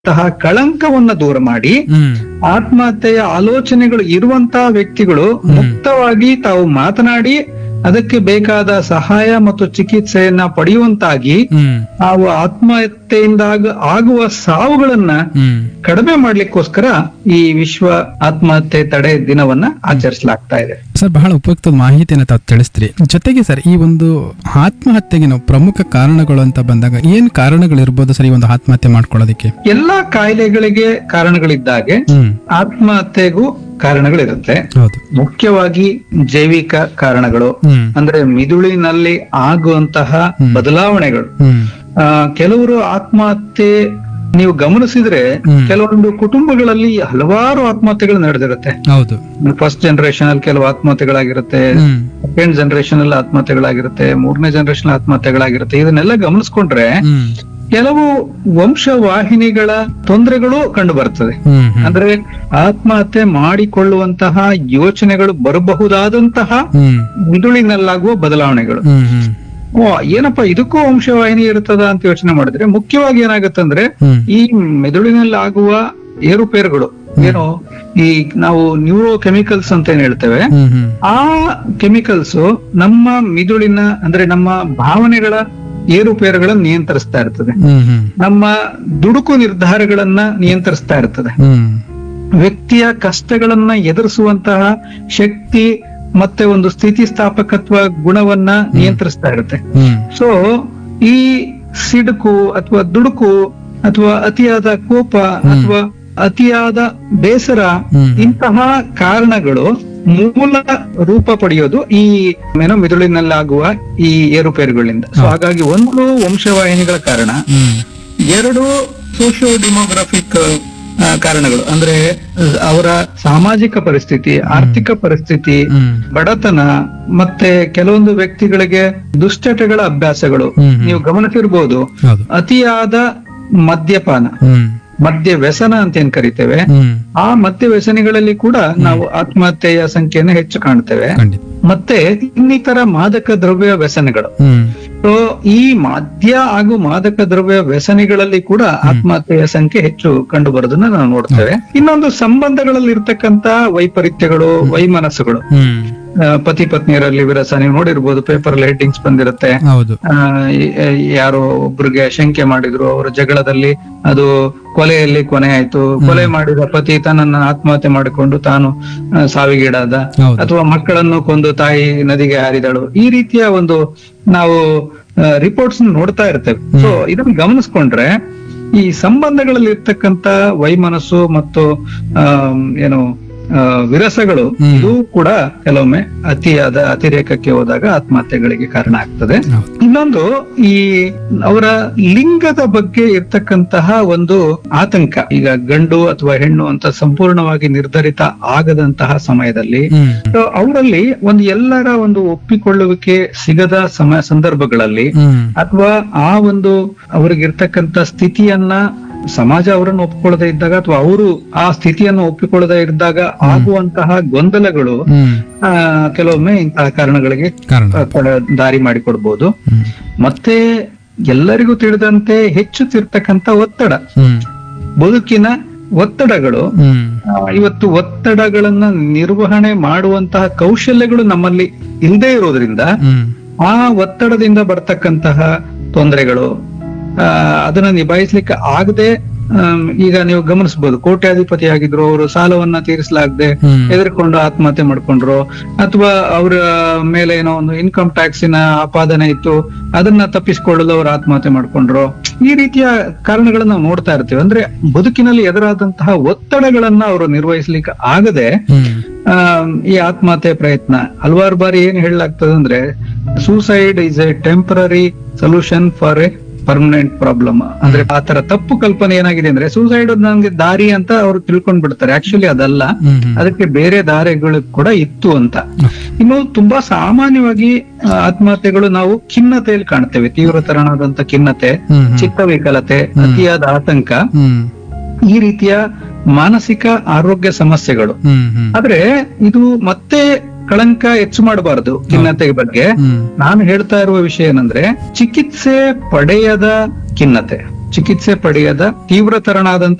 ತಹ ಕಳಂಕವನ್ನ ದೂರ ಮಾಡಿ ಹ್ಮ್ ಆತ್ಮಹತ್ಯೆಯ ಆಲೋಚನೆಗಳು ಇರುವಂತಹ ವ್ಯಕ್ತಿಗಳು ಮುಕ್ತವಾಗಿ ತಾವು ಮಾತನಾಡಿ ಅದಕ್ಕೆ ಬೇಕಾದ ಸಹಾಯ ಮತ್ತು ಚಿಕಿತ್ಸೆಯನ್ನ ಪಡೆಯುವಂತಾಗಿ ಹ್ಮ್ ನಾವು ಆತ್ಮಹತ್ಯೆಯಿಂದ ಆಗ- ಆಗುವ ಸಾವುಗಳನ್ನ ಹ್ಮ್ ಕಡಿಮೆ ಮಾಡ್ಲಿಕ್ಕೋಸ್ಕರ ಈ ವಿಶ್ವ ಆತ್ಮಹತ್ಯೆ ತಡೆ ದಿನವನ್ನ ಆಚರಿಸಲಾಗ್ತಾ ಇದೆ ಸರ್ ಬಹಳ ಉಪಯುಕ್ತ ಮಾಹಿತಿಯನ್ನು ತಾವು ತಿಳಿಸ್ತೀರಿ ಜೊತೆಗೆ ಸರ್ ಈ ಒಂದು ಆತ್ಮಹತ್ಯೆಗೆ ನಾವು ಪ್ರಮುಖ ಕಾರಣಗಳು ಅಂತ ಬಂದಾಗ ಏನ್ ಕಾರಣಗಳಿರ್ಬೋದು ಸರ್ ಈ ಒಂದು ಆತ್ಮಹತ್ಯೆ ಮಾಡ್ಕೊಳ್ಳೋದಕ್ಕೆ ಎಲ್ಲಾ ಕಾಯಿಲೆಗಳಿಗೆ ಕಾರಣಗಳಿದ್ದಾಗೆ ಹ್ಮ್ ಆತ್ಮಹತ್ಯೆಗೂ ಕಾರಣಗಳಿರುತ್ತೆ ಹೌದು ಮುಖ್ಯವಾಗಿ ಜೈವಿಕ ಕಾರಣಗಳು ಹ್ಮ್ ಅಂದ್ರೆ ಮಿದುಳಿನಲ್ಲಿ ಆಗುವಂತಹ ಬದಲಾವಣೆಗಳು ಹ್ಮ್ ಆ, ಕೆಲವರು ಆತ್ಮಹತ್ಯೆ ನೀವು ಗಮನಿಸಿದ್ರೆ ಹ್ಮ್. ಕೆಲವೊಂದು ಕುಟುಂಬಗಳಲ್ಲಿ ಹಲವಾರು ಆತ್ಮಹತ್ಯೆಗಳು ನಡೆದಿರುತ್ತೆ ಹೌದು ಫಸ್ಟ್ ಜನರೇಷನ್ ಅಲ್ಲಿ ಕೆಲವು ಆತ್ಮಹತ್ಯೆಗಳಾಗಿರುತ್ತೆ ಹ್ಮ್ ಸೆಕೆಂಡ್ ಜನರೇಷನ್ ಅಲ್ಲಿ ಆತ್ಮಹತ್ಯೆಗಳಾಗಿರುತ್ತೆ ಮೂರನೇ ಜನರೇಷನ್ ಆತ್ಮಹತ್ಯೆಗಳಾಗಿರುತ್ತೆ ಇದನ್ನೆಲ್ಲ ಗಮನಿಸ್ಕೊಂಡ್ರೆ ಹ್ಮ್ ಕೆಲವು ವಂಶವಾಹಿನಿಗಳ ತೊಂದರೆಗಳು ಕಂಡು ಬರ್ತದೆ ಹ್ಮ್ ಹ್ಮ್ ಅಂದ್ರೆ ಆತ್ಮಹತ್ಯೆ ಮಾಡಿಕೊಳ್ಳುವಂತಹ ಯೋಚನೆಗಳು ಬರಬಹುದಾದಂತಹ ಹ್ಮ್ ಮಿದುಳಿನಲ್ಲಾಗುವ ಬದಲಾವಣೆಗಳು ಹ್ಮ್ ಹ್ಮ್ ಓ ಏನಪ್ಪಾ ಇದಕ್ಕೂ ವಂಶವಾಹಿನಿ ಇರ್ತದ ಅಂತ ಯೋಚನೆ ಮಾಡಿದ್ರೆ ಮುಖ್ಯವಾಗಿ ಏನಾಗುತ್ತಂದ್ರೆ ಹ್ಮ್ ಈ ಮೆದುಳಿನಲ್ಲಿ ಆಗುವ ಏರುಪೇರುಗಳು ಏನು ಈ ನಾವು ನ್ಯೂರೋ ಕೆಮಿಕಲ್ಸ್ ಅಂತ ಏನ್ ಹೇಳ್ತೇವೆ ಹ್ಮ್ ಹ್ಮ್ ಆ ಕೆಮಿಕಲ್ಸ್ ನಮ್ಮ ಮಿದುಳಿನ ಅಂದ್ರೆ ನಮ್ಮ ಭಾವನೆಗಳ ಏರುಪೇರುಗಳನ್ನ ನಿಯಂತ್ರಿಸ್ತಾ ಇರ್ತದೆ ಹ್ಮ್ ಹ್ಮ್ ನಮ್ಮ ದುಡುಕು ನಿರ್ಧಾರಗಳನ್ನ ನಿಯಂತ್ರಿಸ್ತಾ ಇರ್ತದೆ ಹ್ಮ್ ವ್ಯಕ್ತಿಯ ಕಷ್ಟಗಳನ್ನ ಎದುರಿಸುವಂತಹ ಶಕ್ತಿ ಮತ್ತೆ ಒಂದು ಸ್ಥಿತಿಸ್ಥಾಪಕತ್ವ ಗುಣವನ್ನ ನಿಯಂತ್ರಿಸ್ತಾ ಇರುತ್ತೆ ಹ್ಮ್ ಸೊ ಈ ಸಿಡುಕು ಅಥವಾ ದುಡುಕು ಅಥವಾ ಅತಿಯಾದ ಕೋಪ ಅಥವಾ ಅತಿಯಾದ ಬೇಸರ ಹ್ಮ್. ಇಂತಹ ಕಾರಣಗಳು ಮೂಲ ರೂಪ ಪಡೆಯೋದು ಈ ಏನೋ ಮಿದುಳಿನಲ್ಲಾಗುವ ಈ ಏರುಪೇರುಗಳಿಂದ ಸೊ ಹಾಗಾಗಿ ಒಂದು ವಂಶವಾಹಿನಿಗಳ ಕಾರಣ ಹ್ಮ್ ಎರಡು ಸೋಶಿಯೋ ಡಿಮೋಗ್ರಾಫಿಕ್ ಕಾರಣಗಳು ಅಂದ್ರೆ ಅಹ್, ಅವರ ಸಾಮಾಜಿಕ ಪರಿಸ್ಥಿತಿ ಆರ್ಥಿಕ ಪರಿಸ್ಥಿತಿ ಹ್ಮ್ ಬಡತನ ಮತ್ತೆ ಕೆಲವೊಂದು ವ್ಯಕ್ತಿಗಳಿಗೆ ದುಶ್ಚಟಗಳ ಅಭ್ಯಾಸಗಳು ಹ್ಮ್ ಹ್ಮ್. ನೀವು ಗಮನಿಸಿರ್ಬೋದು ಹೌದು ಅತಿಯಾದ ಮದ್ಯಪಾನ ಹ್ಮ್ ಮದ್ಯ ವ್ಯಸನ ಅಂತ ಏನ್ ಕರಿತೇವೆ ಹ್ಮ್ ಆ ಮದ್ಯ ವ್ಯಸನಿಗಳಲ್ಲಿ ಕೂಡ ನಾವು ಆತ್ಮಹತ್ಯೆಯ ಸಂಖ್ಯೆಯನ್ನು ಹೆಚ್ಚು ಕಾಣ್ತೇವೆ ಖಂಡಿತ ಮತ್ತೆ ಇನ್ನಿತರ ಮಾದಕ ದ್ರವ್ಯ ವ್ಯಸನಗಳು ಹ್ಮ್ ಸೊ ಈ ಮದ್ಯ ಹಾಗೂ ಮಾದಕ ದ್ರವ್ಯ ವ್ಯಸನಿಗಳಲ್ಲಿ ಕೂಡ ಆತ್ಮಹತ್ಯೆಯ ಸಂಖ್ಯೆ ಹೆಚ್ಚು ಕಂಡು ಬರೋದನ್ನ ನಾವು ನೋಡ್ತೇವೆ ಇನ್ನೊಂದು ಸಂಬಂಧಗಳಲ್ಲಿ ಇರ್ತಕ್ಕಂತ ವೈಪರೀತ್ಯಗಳು ವೈಮನಸ್ಸುಗಳು ಹ್ಮ್ ಆ, ಪತಿ ಪತ್ನಿಯರಲ್ಲಿ ವಿರಸ ನೀವು ನೋಡಿರ್ಬೋದು ಪೇಪರ್ ಅಲ್ಲಿ ಹೆಡ್ಡಿಂಗ್ಸ್ ಬಂದಿರುತ್ತೆ ಹೌದು ಆ, ಈ- ಈ- ಯಾರೋ ಒಬ್ರಿಗೆ ಶಂಕೆ ಮಾಡಿದ್ರು ಅವರ ಜಗಳದಲ್ಲಿ ಅದು ಕೊಲೆಯಲ್ಲಿ ಕೊನೆ ಆಯ್ತು ಕೊಲೆ ಮಾಡಿದ ಪತಿ ತನ್ನನ್ನ ಆತ್ಮಹತ್ಯೆ ಮಾಡಿಕೊಂಡು ತಾನು ಆ, ಸಾವಿಗೀಡಾದ ಹೌದು ಅಥವಾ ಮಕ್ಕಳನ್ನು ಕೊಂದು ತಾಯಿ ನದಿಗೆ ಹಾರಿದಳು ಈ ರೀತಿಯ ಒಂದು ನಾವು ರಿಪೋರ್ಟ್ಸ್ ನೋಡ್ತಾ ಇರ್ತೇವೆ ಸೊ ಇದನ್ನ ಗಮನಿಸ್ಕೊಂಡ್ರೆ ಈ ಸಂಬಂಧಗಳಲ್ಲಿ ಇರ್ತಕ್ಕಂತ ವೈಮನಸ್ಸು ಮತ್ತು ಆಮ್, ಏನು ಆ, ವಿರಸಗಳು ಹ್ಮ್. ಇದು ಕೂಡ ಕೆಲವೊಮ್ಮೆ ಅತಿಯಾದ ಅತಿರೇಕಕ್ಕೆ ಹೋದಾಗ ಆತ್ಮಹತ್ಯೆಗಳಿಗೆ ಕಾರಣ ಆಗ್ತದೆ ಹೌದು ಇನ್ನೊಂದು ಈ ಅವರ ಲಿಂಗದ ಬಗ್ಗೆ ಇರ್ತಕ್ಕಂತಹ ಒಂದು ಆತಂಕ ಈಗ ಗಂಡು ಅಥವಾ ಹೆಣ್ಣು ಅಂತ ಸಂಪೂರ್ಣವಾಗಿ ನಿರ್ಧರಿತ ಆಗದಂತಹ ಸಮಯದಲ್ಲಿ ಹ್ಮ್ ಸೊ ಅವರಲ್ಲಿ ಒಂದು ಎಲ್ಲರ ಒಂದು ಒಪ್ಪಿಕೊಳ್ಳುವಿಕೆ ಸಿಗದ ಸಮಯ ಸಂದರ್ಭಗಳಲ್ಲಿ ಹ್ಮ್ ಅಥವಾ ಆ ಒಂದು ಅವ್ರಿಗಿರ್ತಕ್ಕಂತ ಸ್ಥಿತಿಯನ್ನ ಸಮಾಜ ಅವರನ್ನು ಒಪ್ಕೊಳ್ಳದೆ ಇದ್ದಾಗ ಅಥವಾ ಅವರು ಆ ಸ್ಥಿತಿಯನ್ನು ಒಪ್ಪಿಕೊಳ್ಳದೆ ಇದ್ದಾಗ ಆಗುವಂತಹ ಗೊಂದಲಗಳು ಹ್ಮ್ ಆ, ಕೆಲವೊಮ್ಮೆ ಇಂತಹ ಕಾರಣಗಳಿಗೆ ಕಾರಣ ಆ, ಕ- ದಾರಿ ಮಾಡಿಕೊಡ್ಬೋದು ಹ್ಮ್ ಮತ್ತೆ ಎಲ್ಲರಿಗೂ ತಿಳಿದಂತೆ ಹೆಚ್ಚುತ್ತಿರ್ತಕ್ಕಂತ ಒತ್ತಡ ಹ್ಮ್ ಬದುಕಿನ ಒತ್ತಡಗಳು ಹ್ಮ್ ಆ, ಇವತ್ತು ಒತ್ತಡಗಳನ್ನ ನಿರ್ವಹಣೆ ಮಾಡುವಂತಹ ಕೌಶಲ್ಯಗಳು ನಮ್ಮಲ್ಲಿ ಇಲ್ಲದೆ ಇರೋದ್ರಿಂದ ಹ್ಮ್ ಆ ಒತ್ತಡದಿಂದ ಬರ್ತಕ್ಕಂತಹ ತೊಂದರೆಗಳು ಆ, ಅದನ್ನ ನಿಭಾಯಿಸ್ಲಿಕ್ಕೆ ಆಗದೆ ಈಗ ನೀವು ಗಮನಿಸಬಹುದು ಕೋಟ್ಯಾಧಿಪತಿ ಆಗಿದ್ರು ಅವರು ಸಾಲವನ್ನ ತೀರಿಸಲಾಗದೆ ಹ್ಮ್ ಹೆದರ್ಕೊಂಡು ಆತ್ಮಹತ್ಯೆ ಮಾಡ್ಕೊಂಡ್ರು ಅಥವಾ ಅವರ ಮೇಲೆ ಏನೋ ಒಂದು ಇನ್ಕಮ್ ಟ್ಯಾಕ್ಸಿನ ಆಪಾದನೆ ಇತ್ತು ಅದನ್ನ ತಪ್ಪಿಸಿಕೊಳ್ಳಲು ಅವರು ಆತ್ಮಹತ್ಯೆ ಮಾಡ್ಕೊಂಡ್ರು ಈ ರೀತಿಯ ಕಾರಣಗಳನ್ನ ನಾವು ನೋಡ್ತಾ ಇರ್ತೀವಿ ಅಂದ್ರೆ ಬದುಕಿನಲ್ಲಿ ಎದುರಾದಂತಹ ಒತ್ತಡಗಳನ್ನ ಅವರು ನಿರ್ವಹಿಸ್ಲಿಕ್ಕೆ ಆಗದೆ ಹ್ಮ್ ಆ, ಈ ಆತ್ಮಹತ್ಯೆ ಪ್ರಯತ್ನ ಹಲವಾರು ಬಾರಿ ಏನ್ ಹೇಳಲಾಗ್ತದೆ ಅಂದ್ರೆ suicide is a temporary solution for a permanent problem ಅಂದ್ರೆ ಆ ತರ ತಪ್ಪು ಕಲ್ಪನೆ ಏನಾಗಿದೆ ಅಂದ್ರೆ ಸೂಸೈಡ್ ನನ್ಗೆ ದಾರಿ ಅಂತ ಅವ್ರು ತಿಳ್ಕೊಂಡ್ ಬಿಡ್ತಾರೆ ಆಕ್ಚುಲಿ ಅದಲ್ಲ ಹ್ಮ್ ಹ್ಮ್ ಅದಕ್ಕೆ ಬೇರೆ ದಾರಿಗಳು ಕೂಡ ಇತ್ತು ಅಂತ ಇನ್ನು ತುಂಬಾ ಸಾಮಾನ್ಯವಾಗಿ ಆ, ಆತ್ಮಹತ್ಯೆಗಳು ನಾವು ಖಿನ್ನತೆಯಲ್ಲಿ ಕಾಣ್ತೇವೆ ತೀವ್ರತರನಾದಂತ ಖಿನ್ನತೆ ಹ್ಮ್ ಹ್ಮ್ ಚಿತ್ತವಿಕಲತೆ ಅತಿಯಾದ ಆತಂಕ ಹ್ಮ್ ಈ ರೀತಿಯ ಮಾನಸಿಕ ಆರೋಗ್ಯ ಸಮಸ್ಯೆಗಳು ಹ್ಮ್ ಹ್ಮ್ ಆದ್ರೆ ಇದು ಮತ್ತೆ ಕಳಂಕ ಹೆಚ್ಚು ಮಾಡಬಾರದು ಖಿನ್ನತೆ ಬಗ್ಗೆ ಹ್ಮ್ ನಾನು ಹೇಳ್ತಾ ಇರುವ ವಿಷಯ ಏನಂದ್ರೆ ಚಿಕಿತ್ಸೆ ಪಡೆಯದ ಖಿನ್ನತೆ ಚಿಕಿತ್ಸೆ ಪಡೆಯದ ತೀವ್ರತರನಾದಂತ